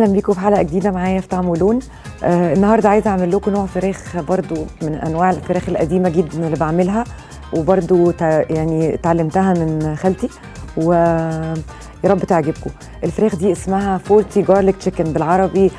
بيكم في حلقه جديده معايا في طعم ولون آه النهارده عايزه اعمل لكم نوع فراخ برضو من انواع الفراخ القديمه جدا اللي بعملها وبرضو تا يعني اتعلمتها من خالتي و يا رب تعجبكم الفراخ دي اسمها 40 جارليك تشيكن بالعربي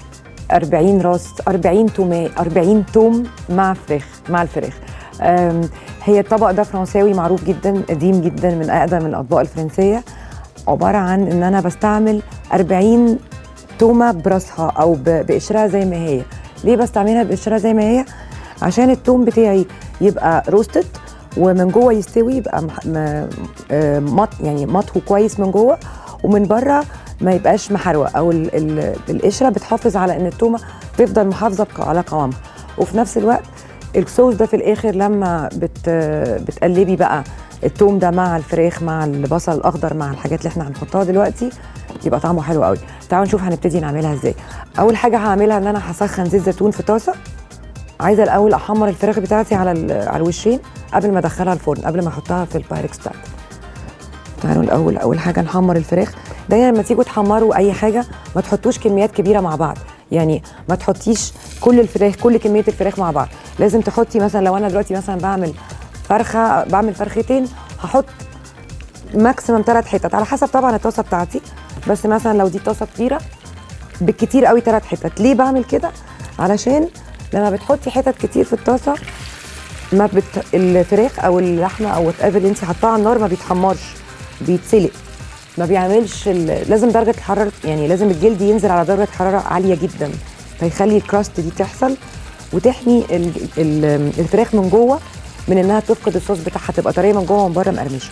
40 راس 40 توم 40 توم مع فراخ مع الفراخ آم، هي الطبق ده فرنساوي معروف جدا قديم جدا من اقدم الاطباق الفرنسيه عباره عن ان انا بستعمل 40 تومه براسها او ب- بقشرها زي ما هي ليه بستعملها بقشرها زي ما هي عشان التوم بتاعي يبقى روستد ومن جوه يستوي يبقى مح- م- آه، مط يعني مطهو كويس من جوه ومن بره ما يبقاش محروق او ال- ال- القشره بتحافظ على ان التومه تفضل محافظه بق- على قوامها وفي نفس الوقت الصوص ده في الاخر لما بت بتقلبي بقى التوم ده مع الفراخ مع البصل الاخضر مع الحاجات اللي احنا هنحطها دلوقتي يبقى طعمه حلو قوي تعالوا نشوف هنبتدي نعملها ازاي اول حاجه هعملها ان انا هسخن زيت زيتون في طاسه عايزه الاول احمر الفراخ بتاعتي على ال- على الوشين قبل ما ادخلها الفرن قبل ما احطها في البايركس بتاعتي تعالوا الاول اول حاجه نحمر الفراخ دايما لما تيجوا تحمروا اي حاجه ما تحطوش كميات كبيره مع بعض يعني ما تحطيش كل الفراخ كل كميه الفراخ مع بعض لازم تحطي مثلا لو انا دلوقتي مثلا بعمل فرخه بعمل فرختين هحط ماكسيمم ثلاث حتت على حسب طبعا الطاسه بتاعتي بس مثلا لو دي طاسه كبيره بالكتير قوي ثلاث حتت ليه بعمل كده علشان لما بتحطي حتت كتير في الطاسه ما بت... الفراخ او اللحمه او وات ايفر اللي انت حطاه على النار ما بيتحمرش بيتسلق ما بيعملش ال... لازم درجه الحراره يعني لازم الجلد ينزل على درجه حراره عاليه جدا فيخلي الكراست دي تحصل وتحمي ال... ال... الفراخ من جوه من انها تفقد الصوص بتاعها تبقى طريه من جوه ومن بره مقرمشه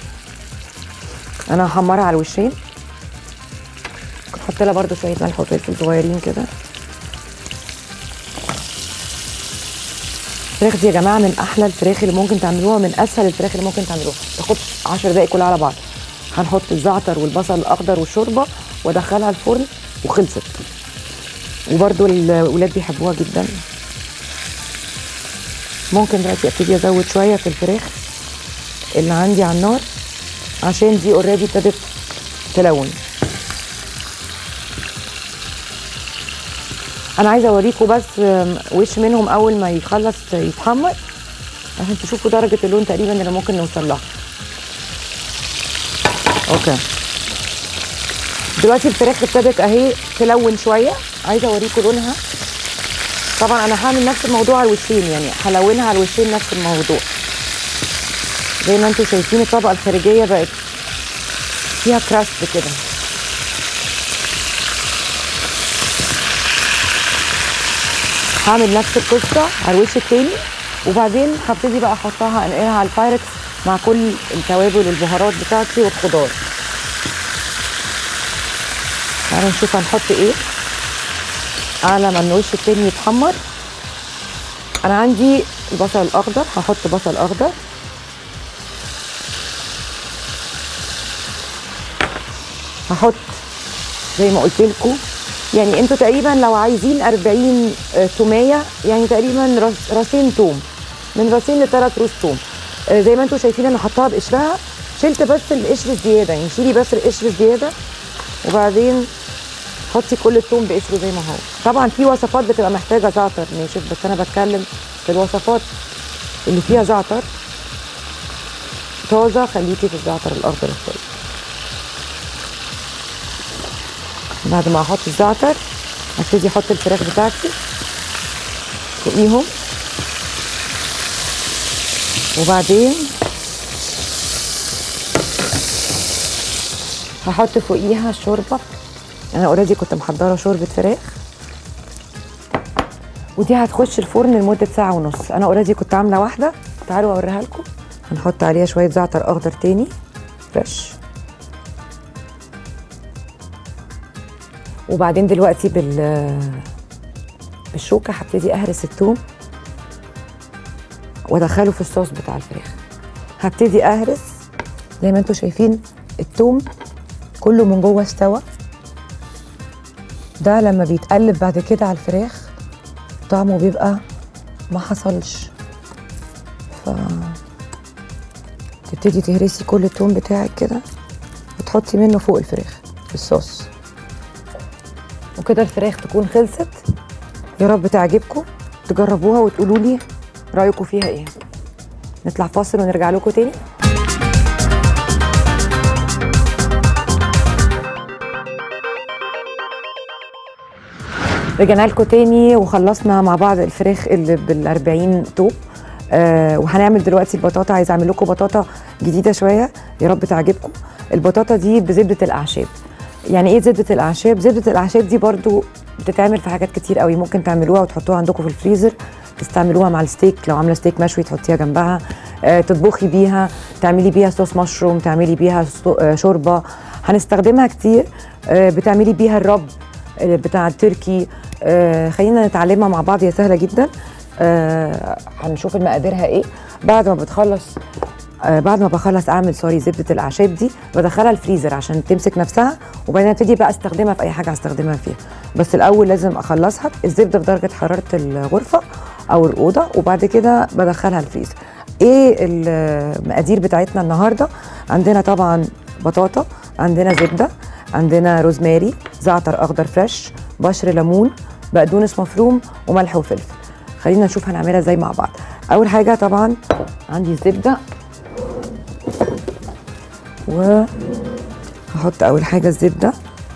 انا هحمرها على الوشين احط لها برده شويه ملح وفلفل صغيرين كده الفراخ دي يا جماعه من احلى الفراخ اللي ممكن تعملوها من اسهل الفراخ اللي ممكن تعملوها تاخد 10 دقايق كلها على بعض هنحط الزعتر والبصل الاخضر والشوربه وادخلها الفرن وخلصت وبرده الاولاد بيحبوها جدا ممكن دلوقتي ابتدي ازود شويه في الفراخ اللي عندي على النار عشان دي اوريدي ابتدت تلون انا عايزه اوريكم بس آم، وش منهم اول ما يخلص يتحمر عشان تشوفوا درجه اللون تقريبا اللي ممكن نوصل لها اوكي دلوقتي الفراخ ابتدت اهي تلون شويه عايزه اوريكم لونها طبعا انا هعمل نفس الموضوع على الوشين يعني هلونها على الوشين نفس الموضوع زي ما انتم شايفين الطبقه الخارجيه بقت فيها كراست كده هعمل نفس القصه على الوش التاني وبعدين هبتدي بقى احطها انقلها على البايركس مع كل التوابل والبهارات بتاعتي والخضار تعالوا نشوف هنحط ايه على ما الوش التاني يتحمر انا عندي البصل الاخضر هحط بصل اخضر هحط زي ما قلت لكم يعني انتوا تقريبا لو عايزين 40 آه، توميه يعني تقريبا راس- راسين توم من راسين لثلاث روس توم آه، زي ما انتوا شايفين انا حطاها بقشرها شلت بس القشر الزياده يعني شيلي بس القشر الزياده وبعدين حطي كل التوم بقشره زي ما هو طبعا في وصفات بتبقى محتاجه زعتر ماشي بس انا بتكلم في الوصفات اللي فيها زعتر طازه خليكي في الزعتر الاخضر الطازه بعد ما احط الزعتر ابتدي احط الفراخ بتاعتي فوقيهم وبعدين هحط فوقيها الشوربه انا اوريدي كنت محضره شوربه فراخ ودي هتخش الفرن لمده ساعه ونص انا اوريدي كنت عامله واحده تعالوا اوريها لكم هنحط عليها شويه زعتر اخضر تاني فريش وبعدين دلوقتي بال بالشوكه هبتدي اهرس الثوم وادخله في الصوص بتاع الفراخ هبتدي اهرس زي ما انتم شايفين الثوم كله من جوه استوى ده لما بيتقلب بعد كده على الفراخ طعمه بيبقى ما حصلش ف تبتدي تهرسي كل التوم بتاعك كده وتحطي منه فوق الفراخ في الصوص وكده الفراخ تكون خلصت يا رب تعجبكم تجربوها وتقولوا لي رايكم فيها ايه نطلع فاصل ونرجع لكم تاني رجعنا لكم تاني وخلصنا مع بعض الفراخ اللي بال 40 توب آه وهنعمل دلوقتي البطاطا عايزه اعمل لكم بطاطا جديده شويه يا رب تعجبكم البطاطا دي بزبده الاعشاب يعني ايه زبده الاعشاب زبده الاعشاب دي برضو بتتعمل في حاجات كتير قوي ممكن تعملوها وتحطوها عندكم في الفريزر تستعملوها مع الستيك لو عامله ستيك مشوي تحطيها جنبها آه تطبخي بيها تعملي بيها صوص مشروم تعملي بيها صو- آه شوربه هنستخدمها كتير آه بتعملي بيها الرب آه، بتاع التركي آه خلينا نتعلمها مع بعض هي سهله جدا آه هنشوف المقاديرها ايه بعد ما بتخلص آه بعد ما بخلص اعمل سوري زبده الاعشاب دي بدخلها الفريزر عشان تمسك نفسها وبعدين ابتدي بقى استخدمها في اي حاجه هستخدمها فيها بس الاول لازم اخلصها الزبده بدرجه حراره الغرفه او الاوضه وبعد كده بدخلها الفريزر ايه المقادير بتاعتنا النهارده عندنا طبعا بطاطا عندنا زبده عندنا روزماري زعتر اخضر فريش بشر ليمون بقدونس مفروم وملح وفلفل خلينا نشوف هنعملها ازاي مع بعض اول حاجه طبعا عندي الزبده وهحط اول حاجه الزبده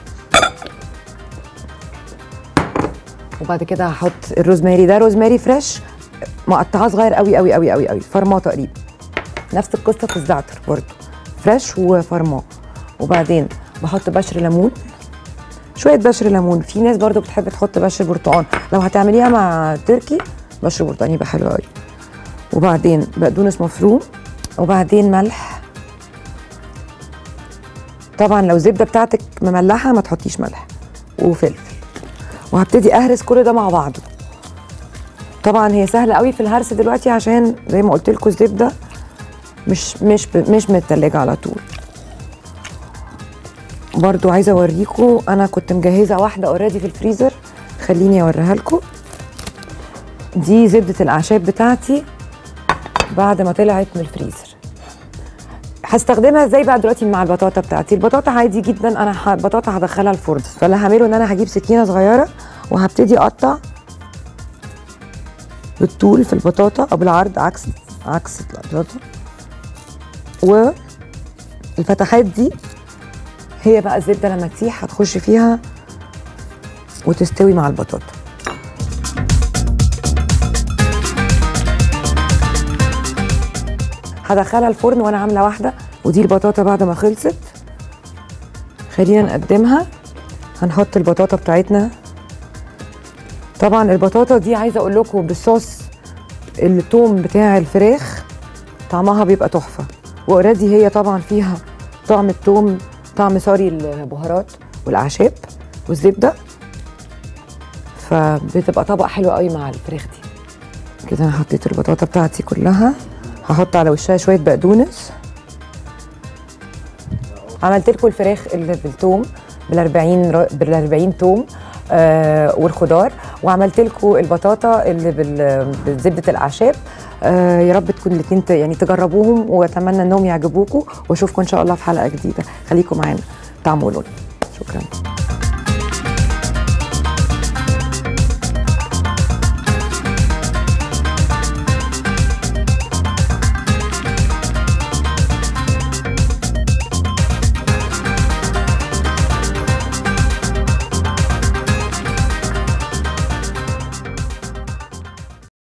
وبعد كده هحط الروزماري ده روزماري فريش مقطعاه صغير قوي قوي قوي قوي قوي فرماه تقريبا نفس القصه في الزعتر برضو فريش وفرماه وبعدين بحط بشر ليمون شويه بشر ليمون في ناس برضو بتحب تحط بشر برتقان لو هتعمليها مع تركي بشر برتقان يبقى حلو قوي وبعدين بقدونس مفروم وبعدين ملح طبعا لو الزبده بتاعتك مملحه ما تحطيش ملح وفلفل وهبتدي اهرس كل ده مع بعضه طبعا هي سهله قوي في الهرس دلوقتي عشان زي ما قلت لكم الزبده مش مش ب- مش متلجه على طول برضو عايزه اوريكم انا كنت مجهزه واحده اوريدي في الفريزر خليني اوريها لكم دي زبده الاعشاب بتاعتي بعد ما طلعت من الفريزر هستخدمها ازاي بقى دلوقتي مع البطاطا بتاعتي البطاطا عادي جدا انا ح- البطاطا هدخلها الفرن فاللي هعمله ان انا هجيب سكينه صغيره وهبتدي اقطع بالطول في البطاطا او بالعرض عكس عكس البطاطا والفتحات دي هي بقى الزبده لما تسيح هتخش فيها وتستوي مع البطاطا هدخلها الفرن وانا عامله واحده ودي البطاطا بعد ما خلصت خلينا نقدمها هنحط البطاطا بتاعتنا طبعا البطاطا دي عايزه اقول لكم بالصوص التوم بتاع الفراخ طعمها بيبقى تحفه واوريدي هي طبعا فيها طعم التوم طعم سوري البهارات والاعشاب والزبده فبتبقى طبق حلو قوي مع الفراخ دي كده انا حطيت البطاطا بتاعتي كلها هحط على وشها شويه بقدونس عملت لكم الفراخ اللي بالثوم بال 40 ر- بال 40 توم آه والخضار وعملت لكم البطاطا اللي بال- بزبده الاعشاب آه يا رب تكون الاثنين يعني تجربوهم واتمنى انهم يعجبوكم واشوفكم ان شاء الله في حلقه جديده خليكم معانا طعم ولون شكرا